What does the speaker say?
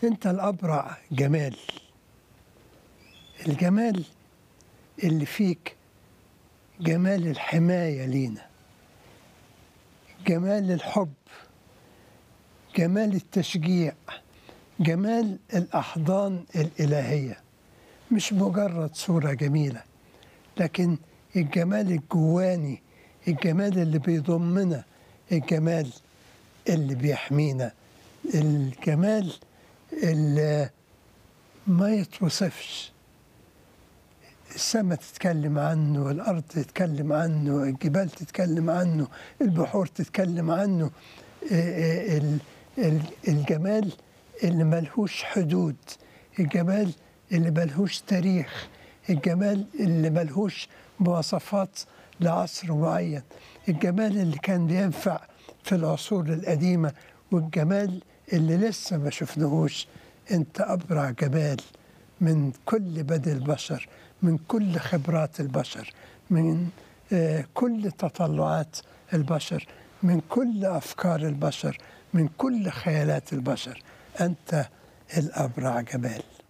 انت الابرع جمال الجمال اللي فيك جمال الحمايه لينا جمال الحب جمال التشجيع جمال الاحضان الالهيه مش مجرد صوره جميله لكن الجمال الجواني الجمال اللي بيضمنا الجمال اللي بيحمينا الجمال اللي ما يتوصفش السماء تتكلم عنه الأرض تتكلم عنه الجبال تتكلم عنه البحور تتكلم عنه ال- ال- الجمال اللي ملهوش حدود الجمال اللي ملهوش تاريخ الجمال اللي ملهوش مواصفات لعصر معين الجمال اللي كان بينفع في العصور القديمة والجمال اللي لسه ما شفناهوش انت أبرع جمال من كل بدء البشر من كل خبرات البشر من آه، كل تطلعات البشر من كل أفكار البشر من كل خيالات البشر أنت الأبرع جمال